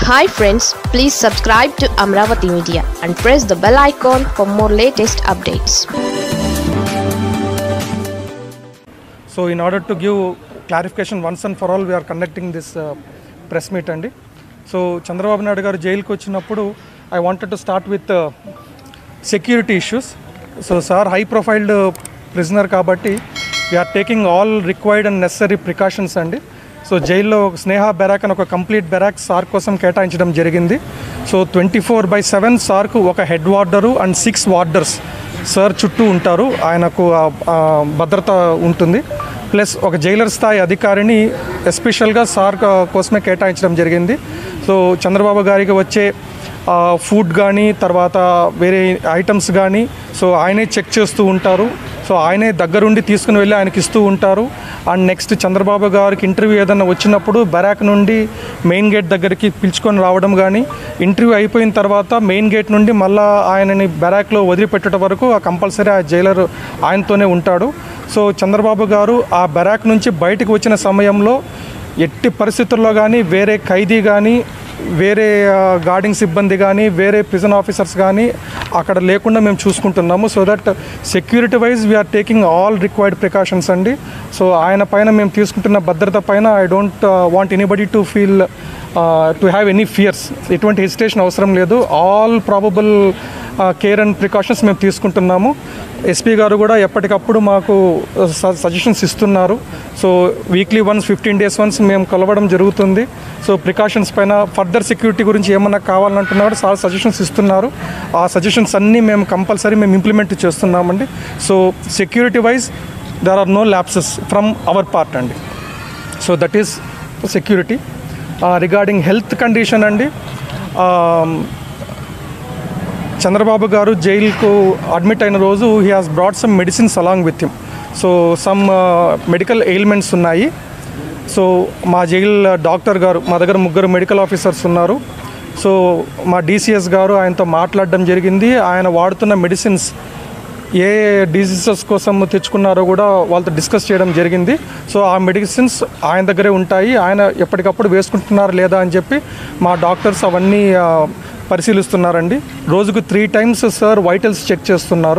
Hi friends please subscribe to Amaravati media and press the bell icon for more latest updates so in order to give clarification once and for all we are conducting this press meet అండి so Chandrababu Naidu garu జైలుకి వచ్చినప్పుడు I wanted to start with security issues so sir high profiled prisoner కాబట్టి we are taking all required and necessary precautions అండి so జైల్లో ఒక స్నేహ barrack అని ఒక complete barrack sir కోసం కేటాయించడం జరిగింది so twenty four by seven సార్కు ఒక head warder and six warders sir చుట్టూ ఉంటారు ఆయనకు ఆ- ఆ భద్రత ఉంటుంది ప్లస్ ఒక జైలర్ స్థాయి అధికారిని ఎస్పెషల్గా సార్ క- కోసమే కేటాయించడం జరిగింది సో చంద్రబాబు గారికి వచ్చే ఫుడ్ కానీ తర్వాత వేరే ఐటమ్స్ కానీ సో ఆయనే చెక్ చేస్తూ ఉంటారు సో ఆయనే దగ్గరుండి తీసుకుని వెళ్ళి ఆయనకి ఇస్తూ ఉంటారు అండ్ నెక్స్ట్ చంద్రబాబు గారికి ఇంటర్వ్యూ ఏదైనా వచ్చినప్పుడు బరాక్ నుండి మెయిన్ గేట్ దగ్గరికి పిలుచుకొని రావడం కానీ ఇంటర్వ్యూ అయిపోయిన తర్వాత మెయిన్ గేట్ నుండి మళ్ళా ఆయనని బరాక్లో వదిలిపెట్టడం వరకు ఆ కంపల్సరీ ఆ జైలర్ ఆయనతోనే ఉంటాడు సో చంద్రబాబు గారు ఆ బరాక్ నుంచి బయటకు వచ్చిన సమయంలో ఎట్టి పరిస్థితుల్లో కానీ వేరే ఖైదీ కానీ వేరే గార్డింగ్ సిబ్బంది కానీ వేరే ప్రిజన్ ఆఫీసర్స్ కానీ అక్కడ లేకుండా మేము చూసుకుంటున్నాము so that security wise we are taking all required precautions అండి సో ఆయన పైన మేము తీసుకుంటున్న భద్రత పైన I don't want anybody to feel to have any fears ఎటువంటి హెసిటేషన్ అవసరం లేదు all probable care and precautions మేము తీసుకుంటున్నాము ఎస్పీ గారు కూడా ఎప్పటికప్పుడు మాకు సజెషన్స్ ఇస్తున్నారు so weekly once fifteen days once మేము కలవడం జరుగుతుంది సో ప్రికాషన్స్ పైన ఫర్దర్ సెక్యూరిటీ గురించి ఏమన్నా కావాలంటున్నా కూడా సార్ సజెషన్స్ ఇస్తున్నారు ఆ సజెషన్స్ అన్నీ మేము కంపల్సరీ మేము ఇంప్లిమెంట్ చేస్తున్నామండి so security wise there are no lapses from our part అండి so that is security regarding health condition అండి um, చంద్రబాబు గారు జైలుకు అడ్మిట్ అయిన రోజు he has brought some medicines along with him so some medical ailments ఉన్నాయి so మా jail doctor garu మా దగ్గర ముగ్గురు మెడికల్ ఆఫీసర్స్ ఉన్నారు సో మా డీసీఎస్ గారు ఆయనతో మాట్లాడడం జరిగింది ఆయన వాడుతున్న మెడిసిన్స్ ఏ డిసీజెస్ కోసం తెచ్చుకున్నారో కూడా వాళ్ళతో డిస్కస్ చేయడం జరిగింది సో ఆ మెడిసిన్స్ ఆయన దగ్గరే ఉంటాయి ఆయన ఎప్పటికప్పుడు వేసుకుంటున్నారా లేదా అని చెప్పి మా డాక్టర్స్ అవన్నీ ఆ, పరిశీలిస్తున్నారండి రోజుకు three times sir vitals check చేస్తున్నారు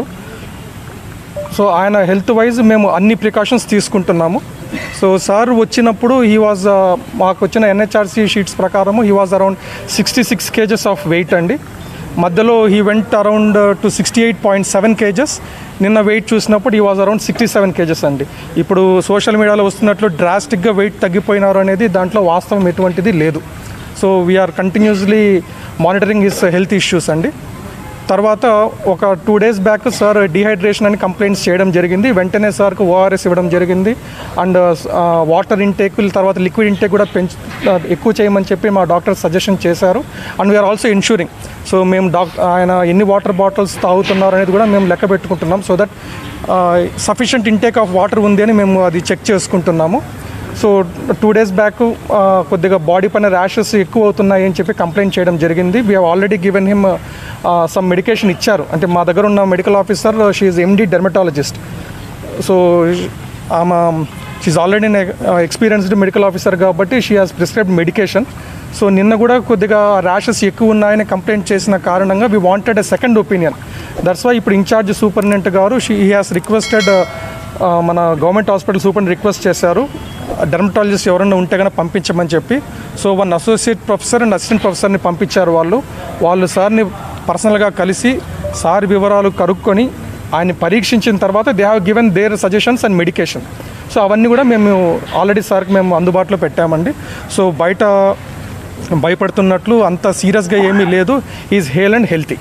సో ఆయన హెల్త్ వైజ్ మేము అన్ని ప్రికాషన్స్ తీసుకుంటున్నాము సో సార్ వచ్చినప్పుడు హీ వాజ్ మాకు వచ్చిన ఎన్హెచ్ఆర్సీ షీట్స్ ప్రకారము he was around sixty six kgs of weight అండి మధ్యలో he went around to sixty eight point seven kgs నిన్న వెయిట్ చూసినప్పుడు he was around sixty seven kgs అండి ఇప్పుడు సోషల్ మీడియాలో వస్తున్నట్లు డ్రాస్టిక్గా వెయిట్ తగ్గిపోయినారు అనేది దాంట్లో వాస్తవం ఎటువంటిది లేదు so we are continuously monitoring his health issues అండి తర్వాత ఒక two days back sir dehydration అని కంప్లైంట్స్ చేయడం జరిగింది వెంటనే సార్కు ఓఆర్ఎస్ ఇవ్వడం జరిగింది అండ్ వాటర్ ఇంటేక్ తర్వాత లిక్విడ్ ఇంటేక్ కూడా పెంచు ఎక్కువ చేయమని చెప్పి మా డాక్టర్ సజెషన్ చేశారు and we are also ensuring so మేము డాక్ ఆయన ఎన్ని వాటర్ బాటిల్స్ తాగుతున్నారు అనేది కూడా మేము లెక్క పెట్టుకుంటున్నాం so that sufficient intake of water ఉంది అని మేము అది చెక్ చేసుకుంటున్నాము సో టూ డేస్ బ్యాక్ కొద్దిగా బాడీ పైన ర్యాషెస్ ఎక్కువ అవుతున్నాయి అని చెప్పి కంప్లైంట్ చేయడం జరిగింది we already given him some medication ఇచ్చారు అంటే మా దగ్గర ఉన్న medical officer she MD dermatologist so ఆమె she already experienced medical officer కాబట్టి she has prescribed medication so నిన్న కూడా కొద్దిగా ర్యాషెస్ ఎక్కువ ఉన్నాయని కంప్లైంట్ చేసిన కారణంగా we wanted a second opinion that's why ఇప్పుడు ఇన్ఛార్జ్ సూపరింటెండెంట్ గారు షీ హీ హాస్ రిక్వెస్టెడ్ మన గవర్నమెంట్ హాస్పిటల్ సూపర్ రిక్వెస్ట్ చేశారు డెర్మటాలజిస్ట్ ఎవరైనా ఉంటే కనుక పంపించమని చెప్పి so one associate professor and assistant ప్రొఫెసర్ని పంపించారు వాళ్ళు వాళ్ళు సార్ని పర్సనల్గా కలిసి సార్ వివరాలు కనుక్కొని ఆయన్ని పరీక్షించిన తర్వాత they have given their suggestions and medication so అవన్నీ కూడా మేము ఆల్రెడీ సార్కి మేము అందుబాటులో పెట్టామండి సో బయట భయపడుతున్నట్లు అంత సీరియస్గా ఏమీ లేదు is hale and healthy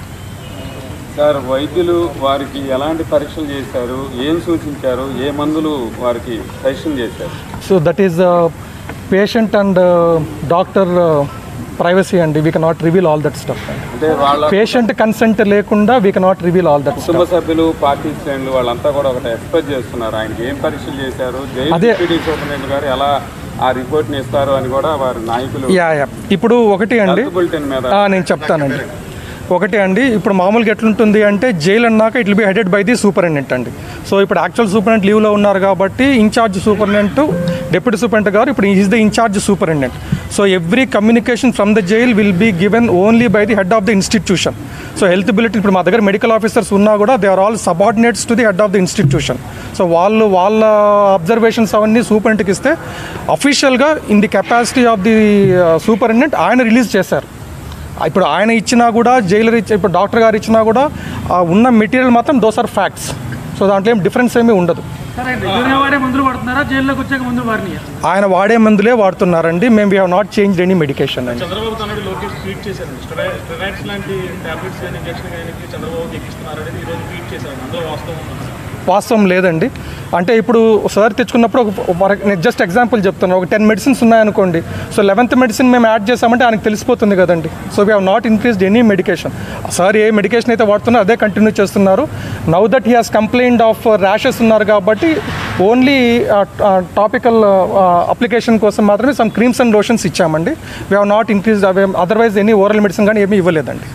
sir వైద్యులు వారికి ఎలాంటి పరీక్షలు చేశారు ఏం సూచించారు ఏ మందులు వారికి సజెషన్ చేశారు so that is patient and doctor privacy అండి we cannot reveal all that stuff అంటే వాళ్ళ పేషెంట్ కన్సెంట్ లేకుండా we cannot reveal all that కుటుంబ సభ్యులు పార్టీ శ్రేణులు వాళ్ళంతా కూడా ఒకటి ఎక్స్పెక్ట్ చేస్తున్నారు ఆయనకి ఏం పరీక్షలు చేశారు జైలు అదే. డిప్యూటీ సూపరింటెండెంట్ గారు ఎలా ఆ రిపోర్ట్ని ఇస్తారు అని కూడా వారి నాయకులు యా యా ఇప్పుడు ఒకటి అండి హెల్త్ బులెటిన్ మీద ఆ, నేను చెప్తానండి ఒకటి అండి ఇప్పుడు మామూలుగా ఎట్లుంటుంది అంటే జైలు అన్నాక it be headed by the superintendent అండి సో ఇప్పుడు యాక్చువల్ సూపరింటెండెంట్ లీవ్లో ఉన్నారు కాబట్టి ఇన్ఛార్జ్ సూపరింటెండెంట్ డిప్యూటీ సూపరింటెండెంట్ గారు ఇప్పుడు is the incharge superintendent so every communication from the jail will be given only by the head of the institution so health బిలిటీ ఇప్పుడు మా దగ్గర మెడికల్ ఆఫీసర్స్ ఉన్నా కూడా they are all subordinates to the head of the institution so వాళ్ళు వాళ్ళ observations అవన్నీ సూపరింటెంట్కి ఇస్తే అఫీషియల్గా in the capacity of the superintendent ఆయన రిలీజ్ చేశారు ఇప్పుడు ఆయన ఇచ్చినా కూడా జైలర్ ఇచ్చి ఇప్పుడు డాక్టర్ గారు ఇచ్చినా కూడా ఆ ఉన్న మెటీరియల్ మాత్రం దోస్ ఆర్ ఫ్యాక్ట్స్ సో దాంట్లో ఏం డిఫరెన్స్ ఏమీ ఉండదు సరే రెగ్యులర్గా వాడే మందులు వాడుతున్నారా జైల్లోకి వచ్చాక మందులు వాడినాయా ఆయన వాడే మందులే వాడుతున్నారండి మేము we have not change any medication అండి చంద్రబాబు తనడు లోకేష్ ట్వీట్ చేశారు స్టెరాయిడ్స్ లాంటి టాబ్లెట్స్ కానీ ఇంజక్షన్ కానీ చంద్రబాబుకి ఎక్కిస్తున్నారు అనేది ఈరోజు ట్వీట్ చేశారు అందులో వాస్తవం ఉంది వాస్తవం లేదండి అంటే ఇప్పుడు సార్ తెచ్చుకున్నప్పుడు ఒక నేను జస్ట్ ఎగ్జాంపుల్ చెప్తున్నాను ఒక టెన్ మెడిసిన్స్ ఉన్నాయనుకోండి సో లెవెన్త్ మెడిసిన్ మేము యాడ్ చేసామంటే ఆయనకు తెలిసిపోతుంది కదండి so we have not increased any medication sir ఏ మెడికేషన్ అయితే వాడుతున్నారో అదే కంటిన్యూ చేస్తున్నారు now that he has complaint of rashes ఉన్నారు కాబట్టి ఓన్లీ టాపికల్ అప్లికేషన్ కోసం మాత్రమే సమ్ క్రీమ్స్ అండ్ లోషన్స్ ఇచ్చామండి we have not increase otherwise any oral medicine కానీ ఏమీ ఇవ్వలేదండి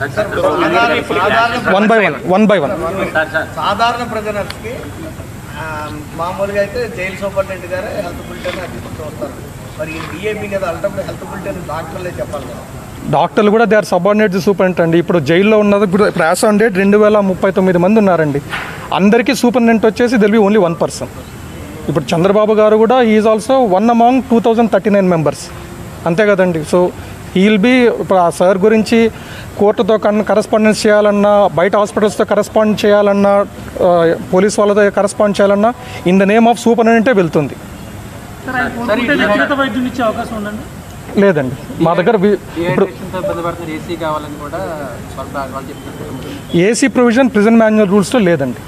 one by one one by one సాధారణ ప్రజలకి ఆ, మామూలుగా అయితే జైలు సూపరింటెండెంట్ గారే హెల్త్ బులెటిన్ అది ఇప్పుడు చూస్తారు మరి డిఏపి కదా అల్టప్పుడు హెల్త్ బులెటిన్ డాక్టర్లే చెప్పాలి కదా డాక్టర్లు కూడా దే ఆర్ సబార్డినేట్ సూపరింటెండెంట్ అండి ఇప్పుడు జైల్లో ఉన్నది ఇప్పుడు యాజ్ ఆన్ డేట్ రెండు వేల ముప్పై తొమ్మిది మంది ఉన్నారండి అందరికీ సూపరింటెండెంట్ వచ్చేసి there'll be only one person ఇప్పుడు చంద్రబాబు గారు కూడా is also one among two thousand thirty nine members అంతే కదండి సో హీల్ బి ఇప్పుడు ఆ సార్ గురించి కోర్టుతో కన్ కరస్పాండెన్స్ చేయాలన్నా బయట హాస్పిటల్స్తో కరస్పాండ్ చేయాలన్నా ఆ, పోలీస్ వాళ్ళతో కరస్పాండ్ చేయాలన్నా ఇన్ ద నేమ్ ఆఫ్ సూపరింటెండెంటే వెళ్తుంది సరే ఆయన కోరుకుంటే వ్యక్తిగత వైద్యుని ఇచ్చే అవకాశం ఉందండి లేదండి మా దగ్గర వి- ఇప్పుడు డీహైడ్రేషన్తో ఇబ్బంది పడుతున్నారు ఏసీ కావాలని కూడా కొంత వాళ్ళు చెప్తున్నారు ఏసీ ప్రొవిజన్ ప్రిజన్ మాన్యువల్ రూల్స్లో లేదండి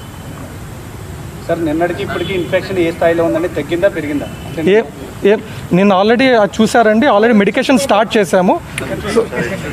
సార్ నిన్నటికి ఇప్పటికి ఇన్ఫెక్షన్ ఏ స్థాయిలో ఉందండి తగ్గిందా పెరిగిందా అంటే ఏ ఏ నేను ఆల్రెడీ అది చూసారండి ఆల్రెడీ మెడికేషన్ స్టార్ట్ చేశాము సో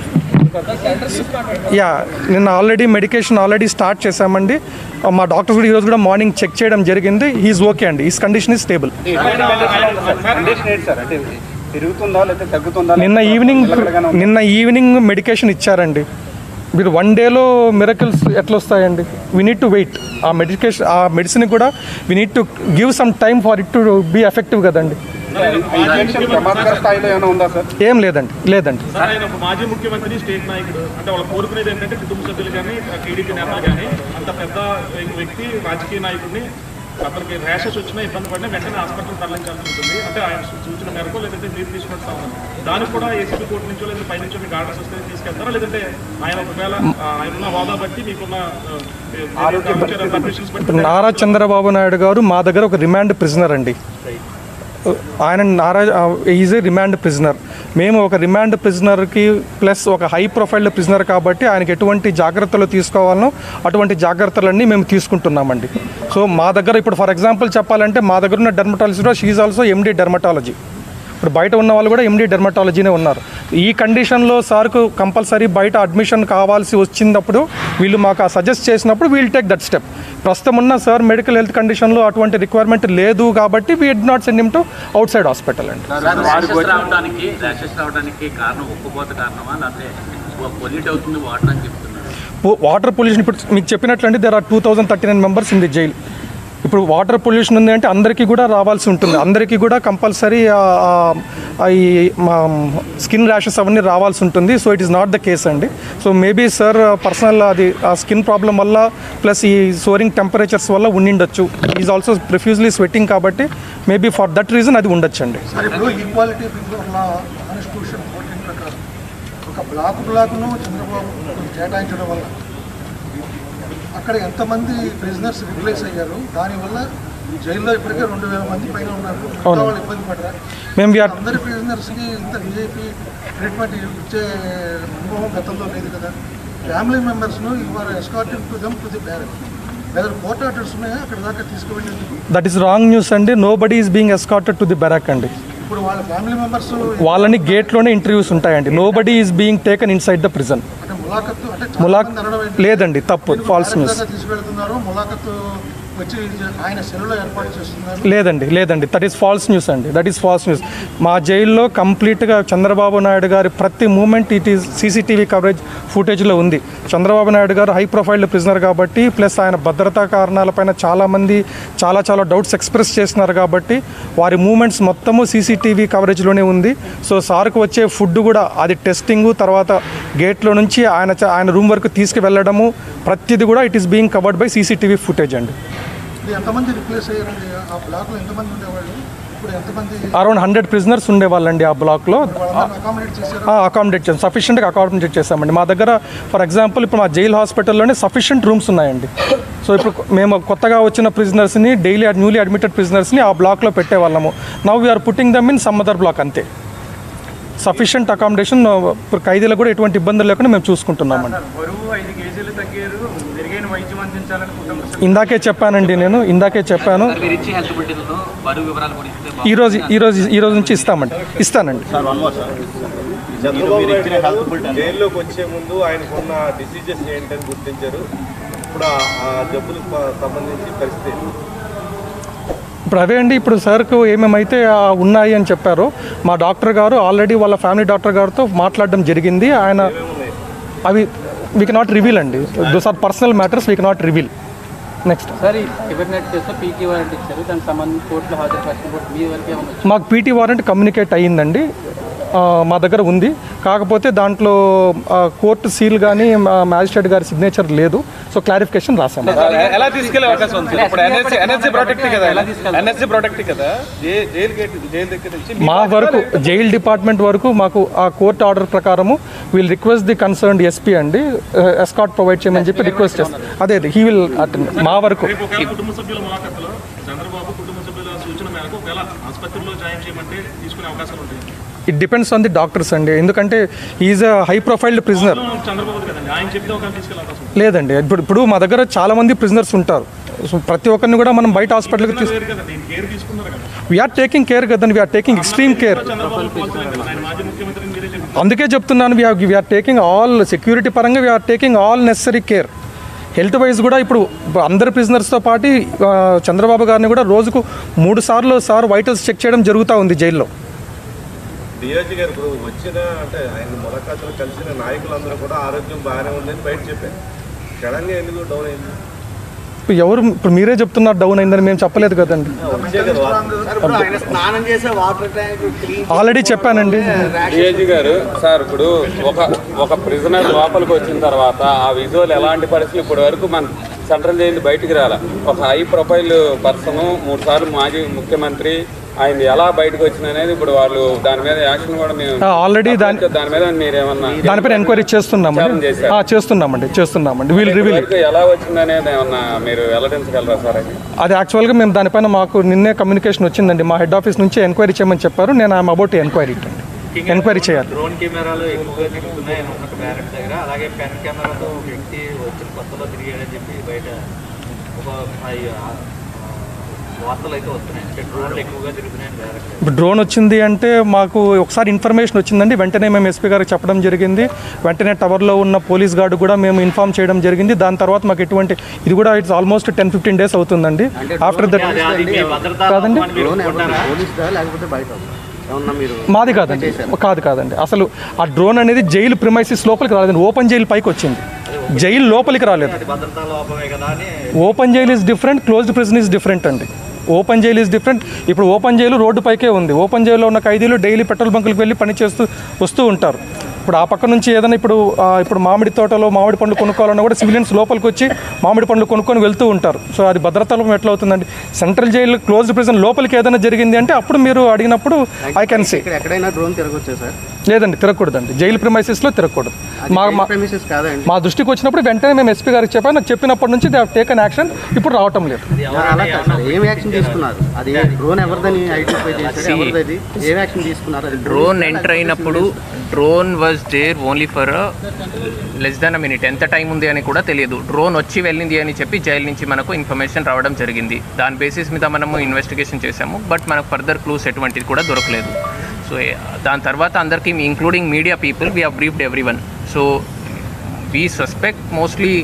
యా నిన్న ఆల్రెడీ మెడికేషన్ ఆల్రెడీ స్టార్ట్ చేశామండి మా డాక్టర్స్ కూడా ఈరోజు కూడా మార్నింగ్ చెక్ చేయడం జరిగింది ఈజ్ ఓకే అండి his condition is stable condition ఏంటి సార్ అంటే పెరుగుతుందా లేకపోతే తగ్గుతుందా నిన్న లేకపోతే ఈవినింగ్ నిలకడగానే ఉందా? నిన్న ఈవినింగ్ మెడికేషన్ ఇచ్చారండి మీరు వన్ డేలో మిరకల్స్ ఎట్లా వస్తాయండి we need to wait uh medication uh medicine కూడా we need to give some time for it to be effective కదండి ఇంజెక్షన్ ప్రమాదకర స్థాయిలో ఏమైనా ఉందా సార్ ఏం లేదండి లేదండి సార్ ఆయన ఒక మాజీ ముఖ్యమంత్రి స్టేట్ నాయకుడు అంటే వాళ్ళు కోరుకునేది ఏంటంటే కుటుంబ సభ్యులు కానీ టీడీపీ నేతలు కానీ అంత పెద్ద వ్యక్తి రాజకీయ నాయకుడిని అతనికి ర్యాషెస్ వచ్చినా ఇబ్బంది పడినా వెంటనే హాస్పిటల్ తరలించాల్సి ఉంటుంది అంటే ఆయన సూచన మేరకు లేదంటే మీరు తీసుకున్న సంబంధం దానికి కూడా ఏసీబీ కోర్టు నుంచో లేదా పై నుంచో మీకు ఆర్డర్స్ వస్తే తీసుకెళ్తారా లేదంటే ఆయన ఒకవేళ ఆ, ఆయన ఉన్న హోదా బట్టి మీకున్న పర్మిషన్స్ బట్టి ఇప్పుడు నారా చంద్రబాబు నాయుడు గారు మా దగ్గర ఒక రిమాండ్ ప్రిజనర్ అండి ఆయన Nara is a remand prisoner మేము ఒక రిమాండ్ ప్రిజనర్కి ప్లస్ ఒక హై ప్రొఫైల్ ప్రిజనర్ కాబట్టి ఆయనకి ఎటువంటి జాగ్రత్తలు తీసుకోవాలనో అటువంటి జాగ్రత్తలన్నీ మేము తీసుకుంటున్నామండి సో మా దగ్గర ఇప్పుడు ఫర్ ఎగ్జాంపుల్ చెప్పాలంటే మా దగ్గర ఉన్న డెర్మటాలజీలో షీఈ్ ఆల్సో ఎండి డెర్మటాలజీ ఇప్పుడు బయట ఉన్న వాళ్ళు కూడా ఎండి డెర్మటాలజీనే ఉన్నారు ఈ కండిషన్లో సార్కు కంపల్సరీ బయట అడ్మిషన్ కావాల్సి వచ్చినప్పుడు వీళ్ళు మాకు ఆ సజెస్ట్ చేసినప్పుడు వీల్ టేక్ దట్ స్టెప్ ప్రస్తుతం ఉన్న సార్ మెడికల్ హెల్త్ కండిషన్లో అటువంటి రిక్వైర్మెంట్ లేదు కాబట్టి we did not send him to outside hospital అండి ర్యాషెస్ రావడానికి ర్యాషెస్ రావడానికి కారణం ఉక్కుపోత కారణమా లేకపోతే పొల్యూట్ అవుతుంది వాటర్ అని చెప్తున్నారు వాటర్ పొల్యూషన్ ఇప్పుడు మీకు చెప్పినట్లండి there are two thousand thirty nine members in the jail ఇప్పుడు వాటర్ పొల్యూషన్ ఉంది అంటే అందరికీ కూడా రావాల్సి ఉంటుంది అందరికీ కూడా కంపల్సరీ ఈ మా స్కిన్ ర్యాషెస్ అవన్నీ రావాల్సి ఉంటుంది so it is not the case అండి సో మేబీ సార్ పర్సనల్ అది ఆ స్కిన్ ప్రాబ్లం వల్ల ప్లస్ ఈ సోరింగ్ టెంపరేచర్స్ వల్ల ఉండిండొచ్చు ఈజ్ ఆల్సో ప్రిఫ్యూజ్లీ స్వెట్టింగ్ కాబట్టి మేబీ ఫర్ దట్ రీజన్ అది ఉండొచ్చు అండి సార్ ఇప్పుడు equality before law constitution fourteen ప్రకారం ఒక బ్లాక్ బ్లాక్ను చంద్రబాబు కేటాయించడం వల్ల అక్కడ ఎంతమంది ప్రిజనర్స్ రిప్లేస్ అయ్యారు దానివల్ల జైల్లో ఇప్పటికే రెండు వేల మంది పైన ఉన్నారు మిగతా అవును. వాళ్ళు ఇబ్బంది పడరా మేము వీఆర్ అందరి ప్రిజనర్స్కి ఇంత విఐపి ట్రీట్మెంట్ ఇచ్చే అనుభవం గతంలో లేదు కదా ఫ్యామిలీ మెంబర్స్ను ఇవాళ escorting to them to the barrack లేదా కోర్ట్ ఆర్డర్స్ ఉన్నాయా అక్కడ దాకా తీసుకువెళ్ళేందుకు దట్ ఈస్ రాంగ్ న్యూస్ అండి nobody is being escorted to the barrack అండి ఇప్పుడు వాళ్ళ ఫ్యామిలీ మెంబర్స్ వాళ్ళని గేట్లోనే ఇంటర్వ్యూస్ ఉంటాయండి nobody is being taken inside the prison అంటే ములాఖత్తు అంటే చాలా ములాక్ మంది అనడం ఏంటి? లేదండి తప్పు ఎందుకు ఫాల్స్ బ్యారెక్ న్యూస్ దాకా తీసుకెళ్తున్నారు ములాఖత్తు వచ్చి ఆయన సెలవులో ఏర్పాటు చేస్తున్నారు లేదండి లేదండి దట్ ఈస్ ఫాల్స్ న్యూస్ అండి దట్ ఈస్ ఫాల్స్ న్యూస్ మా జైల్లో కంప్లీట్గా చంద్రబాబు నాయుడు గారి ప్రతి moment it is CCTV coverage ఫుటేజ్లో ఉంది చంద్రబాబు నాయుడు గారు హై ప్రొఫైల్ ప్రిజనర్ కాబట్టి ప్లస్ ఆయన భద్రతా కారణాలపైన చాలామంది చాలా చాలా డౌట్స్ ఎక్స్ప్రెస్ చేస్తున్నారు కాబట్టి వారి మూమెంట్స్ మొత్తము సీసీటీవీ కవరేజ్లోనే ఉంది సో సార్కు వచ్చే ఫుడ్ కూడా అది టెస్టింగ్ తర్వాత గేట్లో నుంచి ఆయన చ- ఆయన రూమ్ వరకు తీసుకువెళ్ళడము ప్రతిది కూడా it is being covered by CCTV footage అండి ఇది ఎంతమంది రిప్లేస్ అయ్యారండి ఆ బ్లాక్లో ఎంతమంది ఉండేవాళ్ళు ఇప్పుడు ఎంతమంది అరౌండ్ హండ్రెడ్ ప్రిజనర్స్ ఉండేవాళ్ళండి ఆ బ్లాక్లో వాళ్ళందరినీ అకామిడేట్ చేశారు అకామిడేట్ చేసాం సఫిషియెంట్గా అకామిడేట్ చేసామండి మా దగ్గర ఫర్ ఎగ్జాంపుల్ ఇప్పుడు మా జైల్ హాస్పిటల్లోనే సఫిషియెంట్ రూమ్స్ ఉన్నాయండి సో ఇప్పుడు మేము కొత్తగా వచ్చిన ప్రిజనర్స్ని డైలీ న్యూలీ అడ్మిటెడ్ ప్రిజనర్స్ని ఆ బ్లాక్లో పెట్టేవాళ్ళము now we are putting them in some other block అంతే సఫిషియెంట్ అకామిడేషన్ ఇప్పుడు ఖైదీలకు కూడా ఎటువంటి ఇబ్బందులు లేకుండా మేము చూసుకుంటున్నామండి బరువు ఐదు కేజీలు తగ్గారు మెరుగైన వైద్యం అందించాలని కుటుంబ ఇందాకే చెప్పానండి నేను ఇందాకే చెప్పాను సార్ మీరు ఇచ్చే హెల్త్ బులెటిన్లో బరువు వివరాలు కూడా ఇస్తే ఈ రోజు ఈ రోజు ఈ రోజు నుంచి ఇస్తామండి ఇస్తానండి చంద్రబాబు నాయుడు గారు జైల్లోకి వచ్చే ముందు ఆయనకున్న డిసీజెస్ ఏంటని గుర్తించారు ఇప్పుడు ఆ- ఆ జబ్బులకు ప- సంబంధించి పరిస్థితి ఏంటి? ఇప్పుడు అవే అండి ఇప్పుడు సార్కు ఏమేమైతే ఆ, ఉన్నాయి అని చెప్పారో మా డాక్టర్ గారు ఆల్రెడీ వాళ్ళ ఫ్యామిలీ డాక్టర్ గారితో మాట్లాడడం జరిగింది ఆయన అవి వీ కెనాట్ రివీల్ అండి those are personal matters we cannot reveal next sir ఈ కిబర్నెట్ చేస్తే పీకి వారెంట్ ఇచ్చారు దానికి సంబంధించి కోర్టులో హాజరుపరిచిన కోర్టు మీ వరకు ఏమైనా వచ్చిందా? మాకు పీటీ వారెంట్ కమ్యూనికేట్ అయ్యిందండి ఆ, మా దగ్గర ఉంది కాకపోతే దాంట్లో ఆ, కోర్టు సీల్ కానీ మ్యాజిస్ట్రేట్ గారి సిగ్నేచర్ లేదు సో క్లారిఫికేషన్ రాసాము ఎలా తీసుకెళ్లే అవకాశం ఉంది సార్? ఇప్పుడు ఎన్ఎస్సీ ఎన్ఎస్సీ ప్రొటెక్ట్ కదా ఎన్ఎస్సీ ప్రొటెక్ట్ కదా జై- జైలు గేట్ జైలు దగ్గర నుంచి మీ మా వరకు జైల్ డిపార్ట్మెంట్ వరకు మాకు ఆ కోర్ట్ ఆర్డర్ ప్రకారము we'll request the concerned SP అండి ఎస్కాట్ ప్రొవైడ్ చేయమని చెప్పి రిక్వెస్ట్ చేస్తాం అదే హీ విల్ అటెండ్ మా వరకు రేపు ఒకవేళ కుటుంబ సభ్యుల ములాఖతులో చంద్రబాబు కుటుంబ సభ్యుల సూచన మేరకు ఒకవేళ ఆసుపత్రిలో జాయిన్ చేయమంటే తీసుకునే అవకాశాలు ఉంటాయి it depends on the doctors అండి ఎందుకంటే is a high profiled prisoner Chandrababu కదండి ఆయన చెప్తే ఒకవేళ తీసుకెళ్ళే అవకాశం ఉంటుంది లేదండి ఇప్పుడు ఇప్పుడు మా దగ్గర చాలా మంది ప్రిజనర్స్ ఉంటారు సో ప్రతి ఒక్కరిని కూడా మనం బయట హాస్పిటల్కి తీసు వేరు కదా దీని కేర్ తీసుకున్నారు కదా వీఆర్ టేకింగ్ కేర్ కదండి we are taking extreme care Chandrababu పోల్చలేదు కదా ఆయన మాజీ ముఖ్యమంత్రిని మీరే చెప్పారు అందుకే చెప్తున్నాను we are we are taking all security పరంగా we are taking all necessary care health wise కూడా ఇప్పుడు అందరు ప్రిజనర్స్తో పాటు ఆ, చంద్రబాబు గారిని కూడా రోజుకు మూడు సార్లు సార్ వైటల్స్ చెక్ చేయడం జరుగుతూ ఉంది జైల్లో డిఐజీ గారు ఇప్పుడు వచ్చిన అంటే ఆయన ములాఖాతులు కలిసిన నాయకులందరూ కూడా ఆరోగ్యం బాగానే ఉందని బయట చెప్పారు సడన్గా ఎందుకు డౌన్ అయింది ఇప్పుడు ఎవరు ఇప్పుడు మీరే చెప్తున్నారు డౌన్ అయిందని మేము చెప్పలేదు కదండి వచ్చే కదా వార్త. సార్ ఇప్పుడు ఆయన స్నానం చేసే వాటర్ ట్యాంక్ క్లీన్ ఆల్రెడీ చెప్పానండి డిఐజీ గారు సార్ ఇప్పుడు ఒక ఒక ప్రిజనర్ లోపలికి వచ్చిన తర్వాత ఆ విజువల్ ఎలాంటి పరిస్థితులు ఇప్పటి వరకు మన సెంట్రల్ జైలు బయటికి రాల ఒక హై ప్రొఫైల్ పర్సన్ మూడు సార్లు మాజీ ముఖ్యమంత్రి ఆయన ఎలా బయటకు వచ్చింది అనేది ఇప్పుడు వాళ్ళు దాని మీద యాక్షన్ కూడా మేము ఆల్రెడీ దాని దాని మీద మీరేమన్నా దానిపైన ఎంక్వైరీ చేస్తున్నామండి విచారణ చేశారు. ఆ, చేస్తున్నామండి చేస్తున్నామండి వీల్ ఇప్పటి రివీల్ వరకు ఎలా వచ్చింది అనేది ఏమన్నా మీరు వెల్లడించగలరా సార్ అది అది యాక్చువల్గా మేము దానిపైన మాకు నిన్నే కమ్యూనికేషన్ వచ్చిందండి మా హెడ్ ఆఫీస్ నుంచి ఎంక్వైరీ చేయమని చెప్పారు నేను ఐఎమ్ అబౌట్ ఎంక్వైరీ ఎంక్వైరీ చేయాలి డ్రోన్ కెమెరాలు ఎక్కువగా తిరుగుతున్నాయి అని ఒక బ్యారెట్ దగ్గర అలాగే పెన్ కెమెరాతో ఒక వ్యక్తి వచ్చిన కొత్తలో తిరిగాడని చెప్పి బయట ఒక ఐ- ఆ, వార్తలు అయితే వస్తున్నాయి అంటే డ్రోన్లు ఎక్కువగా తిరుగుతున్నాయని బ్యారెట్ ఇప్పుడు డ్రోన్ వచ్చింది అంటే మాకు ఒకసారి ఇన్ఫర్మేషన్ వచ్చిందండి వెంటనే మేము ఎస్పీ గారికి చెప్పడం జరిగింది వెంటనే టవర్లో ఉన్న పోలీస్ గార్డు కూడా మేము ఇన్ఫామ్ చేయడం జరిగింది దాని తర్వాత మాకు ఎటువంటి ఇది కూడా it's almost ten fifteen days అవుతుందండి ఆఫ్టర్ దట్ కాదండి పోలీసుదా లేకపోతే బయట ఏమన్నా మీరు మాది కాదండి కాదు కాదండి అసలు ఆ డ్రోన్ అనేది జైలు ప్రిమైసిస్ లోపలికి రాలేదండి ఓపెన్ జైలు పైకి వచ్చింది జైలు లోపలికి రాలేదు భద్రతా లోపమే కదా అని open jail is different closed prison is different అండి ఓపెన్ జైల్ ఈజ్ డిఫరెంట్ ఇప్పుడు ఓపెన్ జైలు రోడ్డు పైకే ఉంది ఓపెన్ జైల్లో ఉన్న ఖైదీలు డైలీ పెట్రోల్ బంకులకు వెళ్ళి పని చేస్తూ వస్తూ ఉంటారు ఇప్పుడు ఆ పక్క నుంచి ఏదైనా ఇప్పుడు ఆ, ఇప్పుడు మామిడి తోటలో మామిడి పండ్లు కొనుక్కోవాలన్నా కూడా సివిలియన్స్ లోపలికి వచ్చి మామిడి పండ్లు కొనుక్కొని వెళ్తూ ఉంటారు సో అది భద్రతలో ఎట్లా అవుతుందండి సెంట్రల్ జైలు క్లోజ్డ్ ప్రిజన్ లోపలికి ఏదైనా జరిగింది అంటే అప్పుడు మీరు అడిగినప్పుడు ఐ కెన్ సీ ఇక్కడ ఎక్కడైనా డ్రోన్ తిరగొచ్చా సార్ లేదండి తిరగకూడదండి జైలు ప్రిమైసెస్లో తిరగకూడదు మా మా ప్రెమిసెస్ కాదండి మా దృష్టికి వచ్చినప్పుడు వెంటనే మేము ఎస్పీ గారికి చెప్పాను నాకు చెప్పినప్పటి నుంచి దే టేకన్ యాక్షన్ ఇప్పుడు రావటం లేదు అలా కాదు సార్ ఏం యాక్షన్ తీసుకున్నారు అది డ్రోన్ ఎవరిదని ఐడెంటిఫై చేశారు ఎవరిది ఏం యాక్షన్ తీసుకున్నారు అది డ్రోన్ ఎంటర్ అయినప్పుడు drone was there only for less than a minute ఎంత టైం ఉంది అని కూడా తెలియదు డ్రోన్ వచ్చి వెళ్ళింది అని చెప్పి జైలు నుంచి మనకు ఇన్ఫర్మేషన్ రావడం జరిగింది దాని బేసిస్ మీద మనము ఇన్వెస్టిగేషన్ చేశాము బట్ మనకు ఫర్దర్ క్లూస్ ఎటువంటిది కూడా దొరకలేదు సో దాని తర్వాత అందరికీ including media people we have briefed everyone so we suspect mostly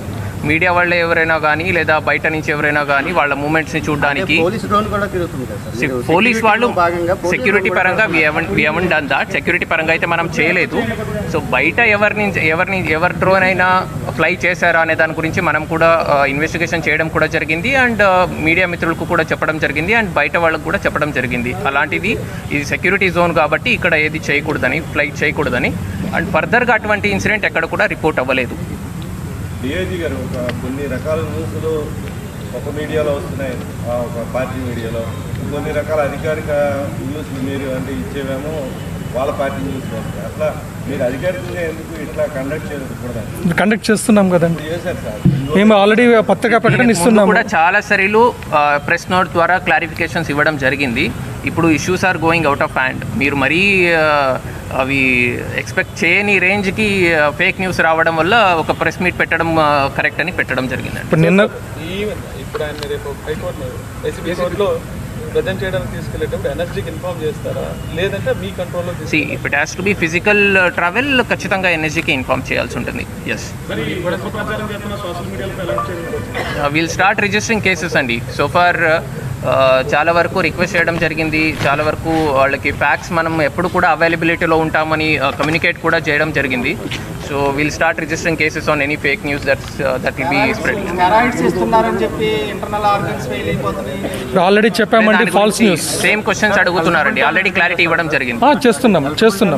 media వాళ్ళు ఎవరైనా కానీ లేదా బయట నుంచి ఎవరైనా కానీ వాళ్ళ మూమెంట్స్ని చూడడానికి పోలీస్ డ్రోన్ కూడా తిరుగుతుంది కదా సార్ మీరు పోలీస్ security వాళ్ళు లో భాగంగా పోలీస్ సెక్యూరిటీ డ్రోన్ పరంగా కూడా- ఎవన్ డన్ దాట్ సెక్యూరిటీ పరంగా అయితే మనం చేయలేదు సో బయట ఎవరిని ఎవరిని ఎవరు డ్రోన్ అయినా ఫ్లై చేశారా అనే దాని గురించి మనం కూడా ఇన్వెస్టిగేషన్ చేయడం కూడా జరిగింది అండ్ మీడియా మిత్రులకు కూడా చెప్పడం జరిగింది అండ్ బయట వాళ్ళకు కూడా చెప్పడం జరిగింది అలాంటిది ఇది సెక్యూరిటీ జోన్ కాబట్టి ఇక్కడ ఏది చేయకూడదని ఫ్లైట్ చేయకూడదని అండ్ ఫర్దర్గా అటువంటి ఇన్సిడెంట్ ఎక్కడ కూడా రిపోర్ట్ అవ్వలేదు డిఐజీ గారు ఒక కొన్ని రకాల న్యూస్లు ఒక మీడియాలో వస్తున్నాయి ఆ ఒక పార్టీ మీడియాలో కొన్ని రకాల అధికారిక న్యూస్లు మీరు అంటే ఇచ్చేవేమో వాళ్ళ పార్టీ న్యూస్లు వస్తాయి అట్లా మీరు అధికారికంగా ఎందుకు ఇట్లా కండక్ట్ చేయకూడదు కండక్ట్ చేస్తున్నాం కదండి చేశారు సార్ మేము ఆల్రెడీ పత్రికా ప్రకటన దీనికి ముందు ఇస్తున్నాము కూడా చాలా సరిలు ప్రెస్ నోట్ ద్వారా క్లారిఫికేషన్స్ ఇవ్వడం జరిగింది ఇప్పుడు issues are going out of hand మీరు మరీ ఆ, అవి ఎక్స్పెక్ట్ చేయని రేంజ్కి ఫేక్ న్యూస్ రావడం వల్ల ఒక ప్రెస్ మీట్ పెట్టడం కరెక్ట్ అని పెట్టడం జరిగిందండి ఇప్పుడు నిన్న ఈ ఇప్పుడు ఆయన రేపు హైకోర్టు ఏసీబీ కోర్టులో ప్రజెంట్ చేయడానికి తీసుకెళ్ళేటప్పుడు ఎనర్జీకి ఇన్ఫార్మ్ చేస్తారా లేదంటే మీ కంట్రోల్లో see if it has to be physical travel ఖచ్చితంగా ఎన్ఎస్జీకి ఇన్ఫార్మ్ చేయాల్సి ఉంటుంది ఎస్ మరి ఈ వరుస ప్రచారం చేస్తున్న సోషల్ మీడియాలో ఎలాంటి చేయడం విల్ స్టార్ట్ రిజిస్టరింగ్ కేసెస్ అండి సో ఫార్ చాలా వరకు రిక్వెస్ట్ చేయడం జరిగింది చాలా వరకు వాళ్ళకి ఫ్యాక్స్ మనం ఎప్పుడు కూడా అవైలబిలిటీలో ఉంటామని కమ్యూనికేట్ కూడా చేయడం జరిగింది so will start registering cases on any fake news that that will be spreading steroids ఇస్తున్నారని చెప్పి ఇంటర్నల్ ఆర్గన్స్ ఫెయిల్ అయిపోతున్నాయి ఆల్రెడీ చెప్పామండి ఫాల్స్ న్యూస్ సేమ్ క్వశ్చన్స్ అడుగుతున్నారండి ఆల్రెడీ క్లారిటీ ఇవ్వడం జరిగింది చేస్తున్నాం చేస్తున్నాం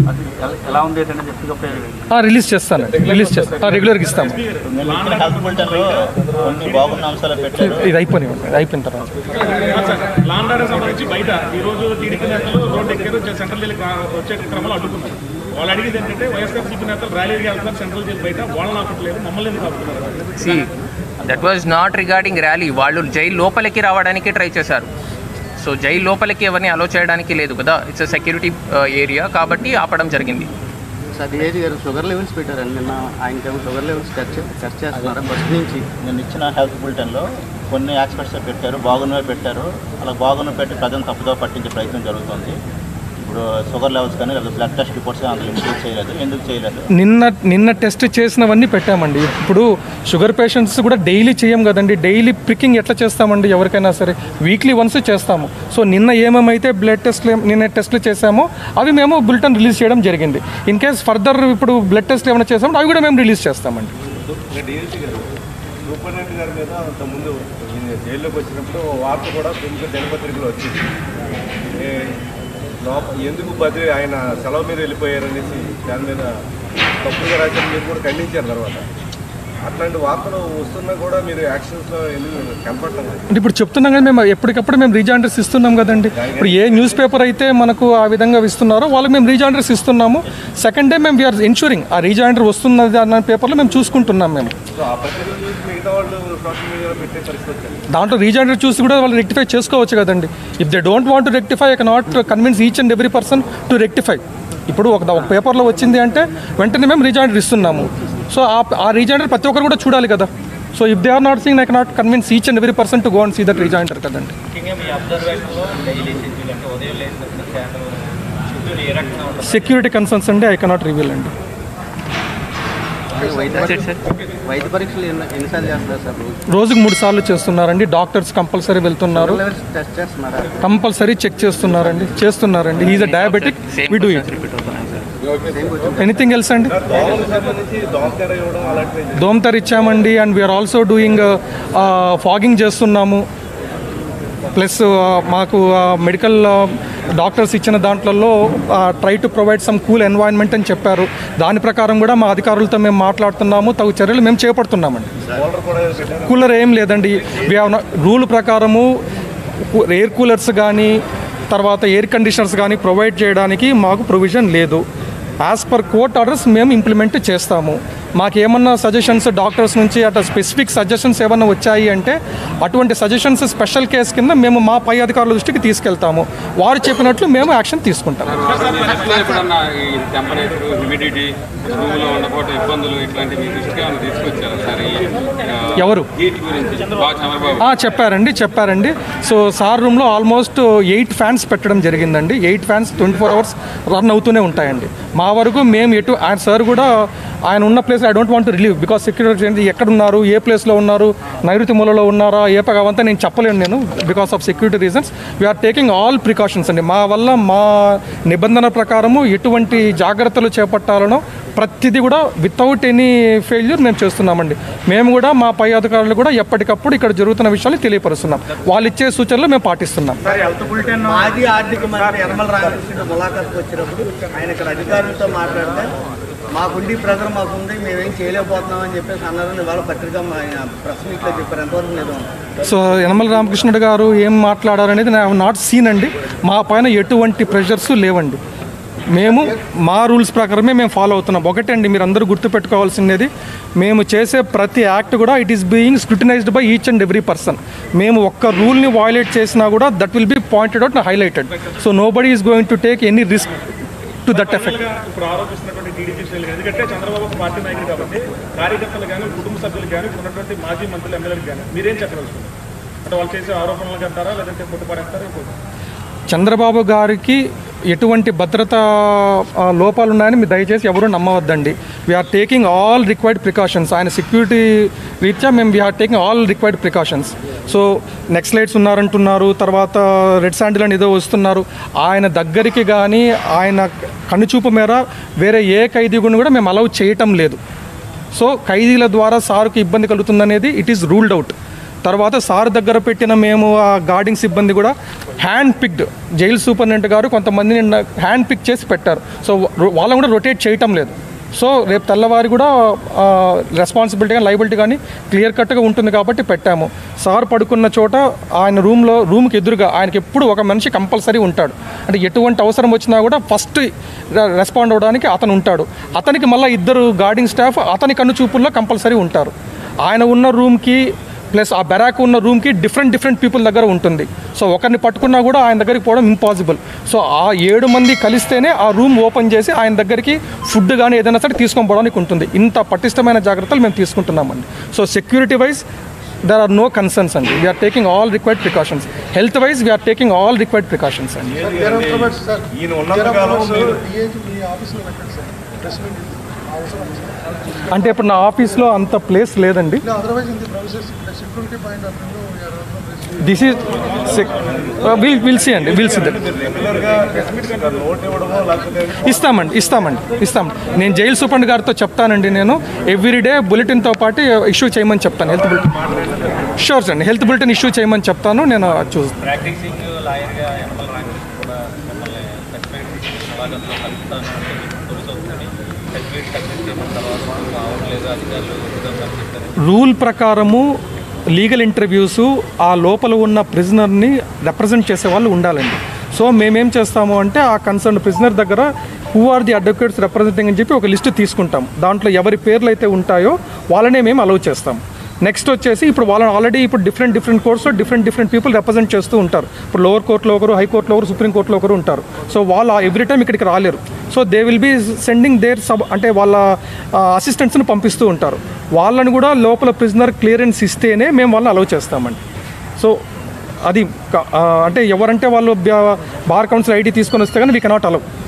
ఎలా ఉంది ఏంటంటే చెప్పి రిలీజ్ చేస్తాను రిలీజ్ చేస్తాను రెగ్యులర్గా ఇస్తాము హెల్త్ బులెటిన్లో కొన్ని బాగున్న అంశాలు పెట్టారు ఇది అయిపోయి అయిపోయిన తర్వాత లాండ్ ఆర్డర్ సంబంధించి బయట ఈ రోజు టీడీపీ నేతలు రోడ్డు ఎక్కారు సెంట్రల్ జైలు వచ్చే క్రమంలో అడ్డుకున్నారు వాళ్ళు అడిగేది ఏంటంటే వైఎస్ఆర్సీపీ నేతలు ర్యాలీకి వెళ్తున్నారు సెంట్రల్ జైలు బయట వాళ్ళని ఆపట్లేదు మమ్మల్ని ఎందుకు ఆపుతున్నారు see that was not regarding rally వాళ్ళు జైలు లోపలికి రావడానికి ట్రై చేశారు సో జైలు లోపలికి ఎవరిని అలో చేయడానికి లేదు కదా ఇట్స్ సెక్యూరిటీ ఏరియా కాబట్టి ఆపడం జరిగింది సార్ డిఐజీ గారు షుగర్ లెవెల్స్ పెట్టారండి నిన్న ఆయనకేమో షుగర్ లెవెల్స్ టచ్ టచ్ చేస్తున్నారు ఫస్ట్ నుంచి నేను ఇచ్చిన హెల్త్ బులెటిన్లో కొన్ని ఆస్పెక్ట్స్ పెట్టారు బాగున్నవే పెట్టారు అలా బాగున్న పెట్టి ప్రజలను తప్పుదో పట్టించే ప్రయత్నం జరుగుతుంది ఇప్పుడు షుగర్ లెవెల్స్ కానీ లేదా బ్లడ్ టెస్ట్ రిపోర్ట్స్ కానీ అందులో ఇంక్లూడ్ చేయలేదు ఎందుకు చేయలేదు నిన్న నిన్న టెస్ట్ చేసినవన్నీ పెట్టామండి ఇప్పుడు షుగర్ పేషెంట్స్ కూడా డైలీ చేయం కదండి డైలీ ప్రికింగ్ ఎట్లా చేస్తామండి ఎవరికైనా సరే వీక్లీ వన్స్ చేస్తాము సో నిన్న ఏమేమైతే బ్లడ్ టెస్ట్లు నిన్న టెస్ట్లు చేసామో అవి మేము బులెటిన్ రిలీజ్ చేయడం జరిగింది ఇన్ కేస్ ఫర్దర్ ఇప్పుడు బ్లడ్ టెస్ట్లు ఏమైనా చేసామో అవి కూడా మేము రిలీజ్ చేస్తామండి డిఎస్సీ గారు సూపరింటెండెంట్ గారి మీద అంతకుముందు ఈయన జైల్లోకి వచ్చినప్పుడు వార్త కూడా ప్రముఖ దినపత్రికలో వచ్చింది ఏ, లోప ఎందుకు బదిలీ ఆయన సెలవు మీద వెళ్ళిపోయారనేసి దాని మీద తప్పుగా రాసిన మీరు కూడా ఖండించారు తర్వాత అట్లాంటి వార్తలు వస్తున్నా కూడా మీరు యాక్షన్స్లో ఎందుకు కనపడటం లేదు అంటే ఇప్పుడు చెప్తున్నాం కదా మేము ఎప్పటికప్పుడు మేము రీజాండర్స్ ఇస్తున్నాం కదండి ఇప్పుడు ఏ న్యూస్ పేపర్ అయితే మనకు ఆ విధంగా ఇస్తున్నారో వాళ్ళకి మేము రీజాండర్స్ ఇస్తున్నాము సెకండ్ డే మేము వీఆర్ ఇన్షూరింగ్ ఆ రీజాండర్ వస్తున్నది అన్న పేపర్లో మేము చూసుకుంటున్నాం మేము సో ఆ పత్రికలు చూసి మిగతా వాళ్ళు సోషల్ మీడియాలో పెట్టే పరిస్థితి వచ్చింది దాంట్లో రీజాండర్ చూసి కూడా వాళ్ళు రెక్టిఫై చేసుకోవచ్చు కదండి if they don't want to rectify I not convince each and every person to rectify ఇప్పుడు ఒక ఒక పేపర్లో వచ్చింది అంటే వెంటనే మేము రీజాండర్ ఇస్తున్నాము సో ఆ ఆ రీజాండర్ ప్రతి ఒక్కరు కూడా చూడాలి కదా so if they are not seeing I not convince each and every person to go and see that rejoinder కదండి ముఖ్యంగా మీ అబ్జర్వేషన్లో డైలీ షెడ్యూల్ అంటే ఉదయం లేచిన సాయంత్రం షెడ్యూల్ ఏ రకంగా ఉంటుంది సెక్యూరిటీ కన్సర్న్స్ అండి ఐ కెనాట్ రివీల్ అండి వైద్య వైద్య పరీక్షలు ఎన్ని ఎన్నిసార్లు చేస్తున్నారు సార్ రోజు రోజుకు మూడు సార్లు చేస్తున్నారండి డాక్టర్స్ కంపల్సరీ వెళ్తున్నారు షుగర్ లెవెల్స్ టెస్ట్ చేస్తున్నారా కంపల్సరీ చెక్ చేస్తున్నారండి చేస్తున్నారండి is a diabetic we do it anything else అండి దోమలకు సంబంధించి దోమతెర ఇవ్వడం అలాంటివి దోమతర్ ఇచ్చామండి and we are also doing fogging చేస్తున్నాము ప్లస్ మాకు మెడికల్ డాక్టర్స్ ఇచ్చిన దాంట్లలో try to provide some cool environment అని చెప్పారు దాని ప్రకారం కూడా మా అధికారులతో మేము మాట్లాడుతున్నాము తగు చర్యలు మేము చేపడుతున్నామండి కూలర్ కూడా పెట్టారు కూలర్ ఏం లేదండి రూల్ ప్రకారము ఎయిర్ కూలర్స్ కానీ తర్వాత ఎయిర్ కండిషనర్స్ కానీ ప్రొవైడ్ చేయడానికి మాకు ప్రొవిజన్ లేదు యాజ్ పర్ కోర్ట్ ఆర్డర్స్ మేము ఇంప్లిమెంట్ చేస్తాము మాకేమన్నా సజెషన్స్ డాక్టర్స్ నుంచి అట్లా స్పెసిఫిక్ సజెషన్స్ ఏమన్నా వచ్చాయి అంటే అటువంటి సజెషన్స్ స్పెషల్ కేసు కింద మేము మా పై అధికారుల దృష్టికి తీసుకెళ్తాము వారు చెప్పినట్లు మేము యాక్షన్ తీసుకుంటాము మెస్లో ఎప్పుడన్నా ఈ టెంపరేచర్ హ్యూమిడిటీ రూమ్లో ఉండకపోవడం ఇబ్బందులు ఇట్లాంటి మీ దృష్టికి ఏమైనా తీసుకొచ్చారా సార్ ఈ ఆ, ఎవరు? హీట్ గురించి బాగా చంద్రబాబు ఆ, చెప్పారండి చెప్పారండి సో సార్ రూమ్లో ఆల్మోస్ట్ ఎయిట్ ఫ్యాన్స్ పెట్టడం జరిగిందండి eight fans twenty four hours run అవుతూనే ఉంటాయండి మా వరకు మేము ఎటు ఆయన సార్ కూడా ఆయన ఉన్న place I don't want to relieve because security ఎక్కడ ఉన్నారు ఏ ప్లేస్లో ఉన్నారు నైరుతి మూలలో ఉన్నారా ఏ పగ అవంతా నేను చెప్పలేను నేను because of security reasons we are taking all precautions అండి మా వల్ల మా నిబంధన ప్రకారము ఎటువంటి జాగ్రత్తలు చేపట్టాలనో ప్రతిదీ కూడా వితౌట్ ఎనీ ఫెయిల్యూర్ మేము చేస్తున్నామండి మేము కూడా మా పై అధికారులు కూడా ఎప్పటికప్పుడు ఇక్కడ జరుగుతున్న విషయాలు తెలియపరుస్తున్నాం వాళ్ళు ఇచ్చే సూచనలు మేము పాటిస్తున్నాం మాజీ ఆర్థిక మంత్రి యనమల రామకృష్ణుడు ములాఖాత్కి వచ్చినప్పుడు ఆయన ఇక్కడ అధికారులతో మాట్లాడితే మాకుండి ప్రెజర్ మాకుంది మేమేం చేయలేకపోతున్నాం అని చెప్పేసి అన్నారని వాళ్ళ పత్రిక ఆయన ప్రెస్ మీట్లో చెప్పారు ఎంతవరకు నిజం సో యనమల రామకృష్ణుడు గారు ఏం మాట్లాడారనేది నా నాట్ సీన్ అండి మా పైన ఎటువంటి ప్రెషర్స్ లేవండి మేము మా రూల్స్ ప్రకారమే మేము ఫాలో అవుతున్నాం ఒకటే అండి మీరు అందరూ గుర్తుపెట్టుకోవాల్సింది మేము చేసే ప్రతి యాక్ట్ కూడా it is being scrutinized by each and every person మేము ఒక్క రూల్ని వాయిలేట్ చేసినా కూడా that will be pointed out highlighted so nobody is going to take any risk to that effect ఇప్పుడు ఆరోపిస్తున్నటువంటి టీడీపీ శ్రేణులు ఎందుకంటే చంద్రబాబు ఒక పార్టీ నాయకుడు కాబట్టి కార్యకర్తలు కానీ కుటుంబ సభ్యులు కానీ ఇప్పుడు ఉన్నటువంటి మాజీ మంత్రులు ఎమ్మెల్యేలు కానీ మీరేం చెప్పగలుగుతున్నారు అంటే వాళ్ళు చేసే ఆరోపణలు అంటారా లేదంటే కొట్టుపడేస్తారా ఇంకోటి చంద్రబాబు గారికి ఎటువంటి భద్రతా ఆ, లోపాలు ఉన్నాయని మీరు దయచేసి ఎవరూ నమ్మవద్దండి we are taking all required precautions ఆయన సెక్యూరిటీ రీత్యా మేము we are taking all required precautions so next lights ఉన్నారంటున్నారు తర్వాత రెడ్ శాండిల్ అని ఏదో వస్తున్నారు ఆయన దగ్గరికి కానీ ఆయన కనుచూపు మేర వేరే ఏ ఖైదీ కూడా మేము అలౌ చేయటం లేదు సో ఖైదీల ద్వారా సార్కు ఇబ్బంది కలుగుతుందనేది ఇట్ ఈస్ రూల్డ్ అవుట్ తర్వాత సార్ దగ్గర పెట్టిన మేము ఆ గార్డింగ్ సిబ్బంది కూడా హ్యాండ్ పిక్డ్ జైలు సూపరింటెండెంట్ గారు కొంతమందిని హ్యాండ్ పిక్ చేసి పెట్టారు సో వాళ్ళని కూడా రొటేట్ చేయటం లేదు సో రేపు తెల్లవారి కూడా రెస్పాన్సిబిలిటీ కానీ లైబిలిటీ కానీ క్లియర్ కట్గా ఉంటుంది కాబట్టి పెట్టాము సార్ పడుకున్న చోట ఆయన రూమ్లో రూమ్కి ఎదురుగా ఆయనకి ఎప్పుడు ఒక మనిషి కంపల్సరీ ఉంటాడు అంటే ఎటువంటి అవసరం వచ్చినా కూడా ఫస్ట్ రెస్పాండ్ అవ్వడానికి అతను ఉంటాడు అతనికి మళ్ళీ ఇద్దరు గార్డింగ్ స్టాఫ్ అతని కన్ను చూపుల్లో కంపల్సరీ ఉంటారు ఆయన ఉన్న రూమ్కి ప్లస్ ఆ బెరాక్ ఉన్న రూమ్కి డిఫరెంట్ డిఫరెంట్ పీపుల్ దగ్గర ఉంటుంది సో ఒకరిని పట్టుకున్నా కూడా ఆయన దగ్గరికి పోవడం ఇంపాసిబుల్ సో ఆ ఏడు మంది కలిస్తేనే ఆ రూమ్ ఓపెన్ చేసి ఆయన దగ్గరికి ఫుడ్ కానీ ఏదైనా సరే తీసుకొని పోవడానికి ఉంటుంది ఇంత పటిష్టమైన జాగ్రత్తలు మేము తీసుకుంటున్నామండి so security wise there are no concerns అండి we are taking all required precautions health wise we are taking all required precautions అండి ఈయన ఉన్నంతకాలం మీరు మీ ఆఫీస్లో పెట్టండి సార్ ప్రెస్ మీట్ అవసరం అంటే ఇప్పుడు నా ఆఫీస్లో అంత ప్లేస్ లేదండి otherwise in the process security point of view this is will will see అండి విల్ సీ దట్ రెగ్యులర్గా నోట్ ఇవ్వడమో లేకపోతే ఇస్తామండి ఇస్తామండి ఇస్తాం నేను జైలు సూపరింట్ గారితో చెప్తానండి నేను ఎవ్రీ డే బులెటిన్తో పాటు ఇష్యూ చేయమని చెప్తాను హెల్త్ బులెటిన్ షూర్ అండి హెల్త్ బులెటిన్ ఇష్యూ చేయమని చెప్తాను నేను చూస్తాను ప్రాక్టీసింగ్ లాయర్గా యనమల రామకృష్ణ కూడా మిమ్మల్ని సర్టిఫికేట్ సమాజంలో కలుపుతాను అంటే మీకు పోలీసు అవుతుంది సర్టిఫికేట్ సబ్మిట్ చేసిన తర్వాత మాకు కావట్లేదు అధికారులు ఎదుగుతామని చెప్పారు రూల్ ప్రకారము లీగల్ ఇంటర్వ్యూస్ ఆ లోపల ఉన్న ప్రిజనర్ని రిప్రజెంట్ చేసే వాళ్ళు ఉండాలండి సో మేమేం చేస్తాము అంటే ఆ కన్సర్న్ ప్రిజనర్ దగ్గర who are the advocates representing అని చెప్పి ఒక లిస్ట్ తీసుకుంటాం దాంట్లో ఎవరి పేర్లు అయితే ఉంటాయో వాళ్ళనే మేము అలౌ చేస్తాం నెక్స్ట్ వచ్చేసి ఇప్పుడు వాళ్ళని ఆల్రెడీ ఇప్పుడు డిఫరెంట్ డిఫరెంట్ కోర్ట్స్లో డిఫరెంట్ డిఫరెంట్ పీపుల్ రిప్రజెంట్ చేస్తూ ఉంటారు ఇప్పుడు లోవర్ కోర్టులో ఒకరు హైకోర్టులో ఒకరు సుప్రీం కోర్టులో ఒకరు ఉంటారు సో వాళ్ళు ఎవ్రీ టైం ఇక్కడికి రాలేరు so they will be sending their sub అంటే వాళ్ళ అసిస్టెంట్స్ని పంపిస్తూ ఉంటారు వాళ్ళని కూడా లోపల ప్రిజనర్ క్లియరెన్స్ ఇస్తేనే మేము వాళ్ళని అలౌ చేస్తామండి సో అది క- ఆ, అంటే ఎవరంటే వాళ్ళు బ్యా- బార్ కౌన్సిల్ ఐడి తీసుకొని వస్తే కానీ వీ కెనాట్ అలౌ